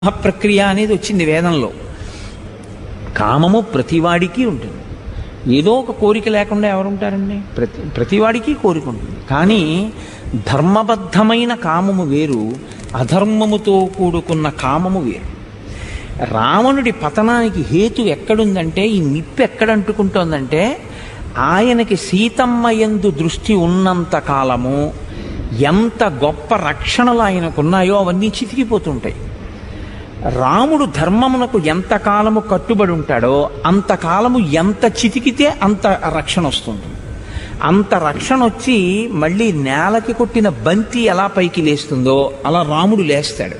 ప్రక్రియ అనేది వచ్చింది వేదంలో కామము ప్రతివాడికి ఉంటుంది ఏదో ఒక కోరిక లేకుండా ఎవరుంటారండి ప్రతి ప్రతివాడికి కోరిక ఉంటుంది కానీ ధర్మబద్ధమైన కామము వేరు అధర్మముతో కూడుకున్న కామము వేరు రావణుడి పతనానికి హేతు ఎక్కడుందంటే ఈ నిప్పు ఎక్కడ అంటుకుంటోందంటే ఆయనకి సీతమ్మ యందు దృష్టి ఉన్నంత కాలము ఎంత గొప్ప రక్షణలు ఆయనకున్నాయో అవన్నీ చితికిపోతుంటాయి రాముడు ధర్మమునకు ఎంత కాలము కట్టుబడి ఉంటాడో అంతకాలము ఎంత చితికితే అంత రక్షణ వస్తుంది అంత రక్షణ వచ్చి మళ్ళీ నేలకి కొట్టిన బంతి ఎలా పైకి లేస్తుందో అలా రాముడు లేస్తాడు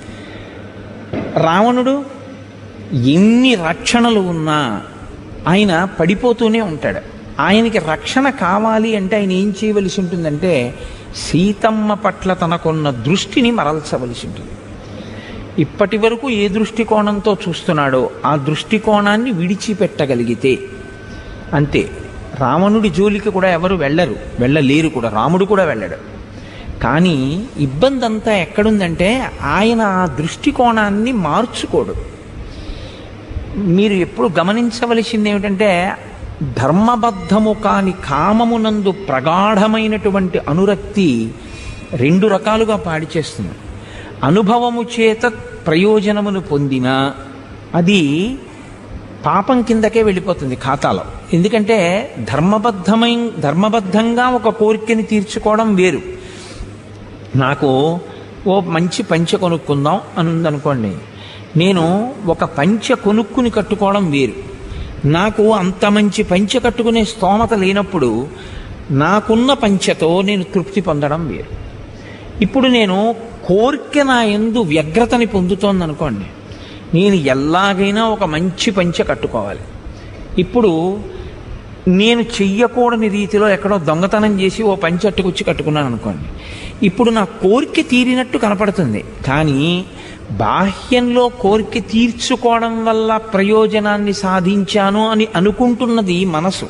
రావణుడు ఎన్ని రక్షణలు ఉన్నా ఆయన పడిపోతూనే ఉంటాడు ఆయనకి రక్షణ కావాలి అంటే ఆయన ఏం చేయవలసి ఉంటుందంటే సీతమ్మ పట్ల తనకున్న దృష్టిని మరల్చవలసి ఉంటుంది ఇప్పటి వరకు ఏ దృష్టికోణంతో చూస్తున్నాడో ఆ దృష్టికోణాన్ని విడిచిపెట్టగలిగితే అంతే రావణుడి జోలికి కూడా ఎవరు వెళ్ళరు వెళ్ళలేరు కూడా రాముడు కూడా వెళ్ళడు కానీ ఇబ్బంది అంతా ఎక్కడుందంటే ఆయన ఆ దృష్టికోణాన్ని మార్చుకోడు మీరు ఎప్పుడు గమనించవలసింది ఏమిటంటే ధర్మబద్ధము కాని కామమునందు ప్రగాఢమైనటువంటి అనురక్తి రెండు రకాలుగా పాడి చేస్తుంది అనుభవము చేత ప్రయోజనమును పొందిన అది పాపం కిందకే వెళ్ళిపోతుంది ఖాతాలో ఎందుకంటే ధర్మబద్ధమై ధర్మబద్ధంగా ఒక కోరికని తీర్చుకోవడం వేరు నాకు ఓ మంచి పంచె కొనుక్కుందాం అని ఉందనుకోండి నేను ఒక పంచె కొనుక్కుని కట్టుకోవడం వేరు నాకు అంత మంచి పంచె కట్టుకునే స్తోమత లేనప్పుడు నాకున్న పంచెతో నేను తృప్తి పొందడం వేరు ఇప్పుడు నేను కోరిక నా ఎందు వ్యగ్రతని పొందుతోంది అనుకోండి నేను ఎలాగైనా ఒక మంచి పంచె కట్టుకోవాలి ఇప్పుడు నేను చెయ్యకూడని రీతిలో ఎక్కడో దొంగతనం చేసి ఓ పంచె అట్టుకొచ్చి కట్టుకున్నాను అనుకోండి ఇప్పుడు నా కోరిక తీరినట్టు కనపడుతుంది కానీ బాహ్యంలో కోరిక తీర్చుకోవడం వల్ల ప్రయోజనాన్ని సాధించాను అని అనుకుంటున్నది మనసు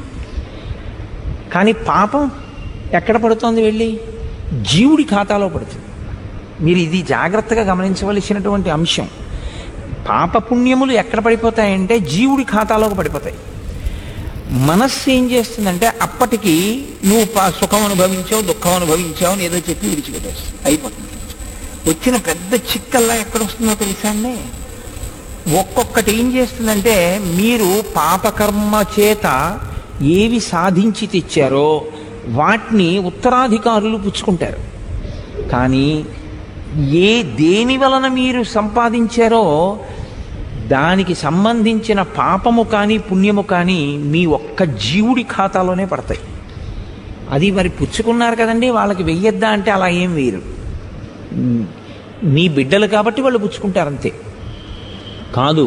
కానీ పాపం ఎక్కడ పడుతోంది వెళ్ళి జీవుడి ఖాతాలో పడుతుంది మీరు ఇది జాగ్రత్తగా గమనించవలసినటువంటి అంశం పాపపుణ్యములు ఎక్కడ పడిపోతాయంటే జీవుడి ఖాతాలోకి పడిపోతాయి మనస్సు ఏం చేస్తుందంటే అప్పటికి నువ్వు పా- సుఖం అనుభవించావు దుఃఖం అనుభవించావు అని ఏదో చెప్పి విడిచిపెట్టేస్తుంది అయిపోతుంది వచ్చిన పెద్ద చిక్కల్లా ఎక్కడ వస్తుందో తెలుసా అండి ఒక్కొక్కటి ఏం చేస్తుందంటే మీరు పాపకర్మ చేత ఏవి సాధించి తెచ్చారో వాటిని ఉత్తరాధికారులు పుచ్చుకుంటారు కానీ ఏ దేని వలన మీరు సంపాదించారో దానికి సంబంధించిన పాపము కానీ పుణ్యము కానీ మీ ఒక్క జీవుడి ఖాతాలోనే పడతాయి అది మరి పుచ్చుకున్నారు కదండి వాళ్ళకి వెయ్యొద్దా అంటే అలా ఏం వేయరు మీ బిడ్డలు కాబట్టి వాళ్ళు పుచ్చుకుంటారు అంతే కాదు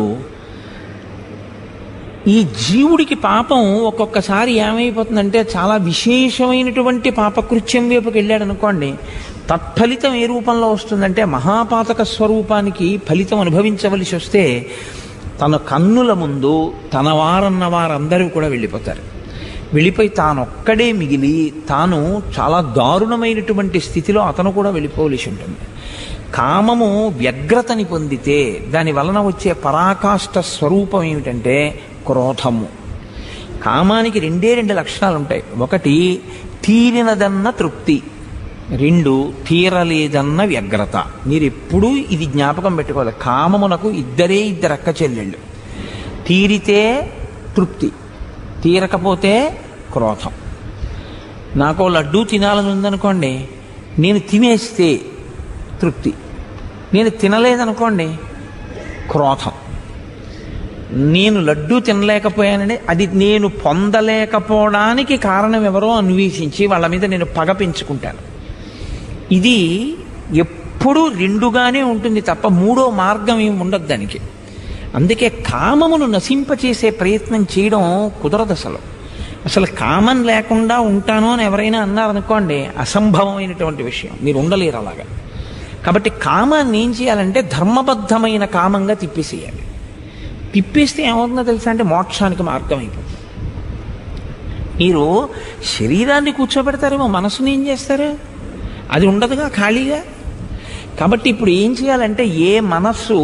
ఈ జీవుడికి పాపం ఒక్కొక్కసారి ఏమైపోతుందంటే చాలా విశేషమైనటువంటి పాపకృత్యం వైపుకి వెళ్ళాడు అనుకోండి తత్ఫలితం ఏ రూపంలో వస్తుందంటే మహాపాతక స్వరూపానికి ఫలితం అనుభవించవలసి వస్తే తన కన్నుల ముందు తన వారన్న వారందరూ కూడా వెళ్ళిపోతారు వెళ్ళిపోయి తానొక్కడే మిగిలి తాను చాలా దారుణమైనటువంటి స్థితిలో అతను కూడా వెళ్ళిపోవలసి ఉంటుంది కామము వ్యగ్రతని పొందితే దాని వలన వచ్చే పరాకాష్ట స్వరూపం ఏమిటంటే క్రోధము కామానికి రెండే రెండు లక్షణాలు ఉంటాయి ఒకటి తీరినదన్న తృప్తి రెండు తీరలేదన్న వ్యగ్రత మీరు ఎప్పుడూ ఇది జ్ఞాపకం పెట్టుకోవాలి కామమునకు ఇద్దరే ఇద్దరు అక్క చెల్లెళ్ళు తీరితే తృప్తి తీరకపోతే క్రోధం నాకు లడ్డూ తినాలని ఉందనుకోండి నేను తినేస్తే తృప్తి నేను తినలేదనుకోండి క్రోధం నేను లడ్డూ తినలేకపోయానని అది నేను పొందలేకపోవడానికి కారణం ఎవరో అన్వేషించి వాళ్ళ మీద నేను పగ పెంచుకుంటాను ఇది ఎప్పుడూ రెండుగానే ఉంటుంది తప్ప మూడో మార్గం ఏమి ఉండదు దానికి అందుకే కామమును నశింపచేసే ప్రయత్నం చేయడం కుదరదు అసలు అసలు కామం లేకుండా ఉంటాను అని ఎవరైనా అన్నారనుకోండి అసంభవమైనటువంటి విషయం మీరు ఉండలేరు అలాగా కాబట్టి కామాన్ని ఏం చేయాలంటే ధర్మబద్ధమైన కామంగా తిప్పేసేయాలి తిప్పేస్తే ఏమవుతుందో తెలుసా అంటే మోక్షానికి మార్గం అయిపోతుంది మీరు శరీరాన్ని కూర్చోబెడతారేమో మనసుని ఏం చేస్తారు అది ఉండదుగా ఖాళీగా కాబట్టి ఇప్పుడు ఏం చేయాలంటే ఏ మనస్సు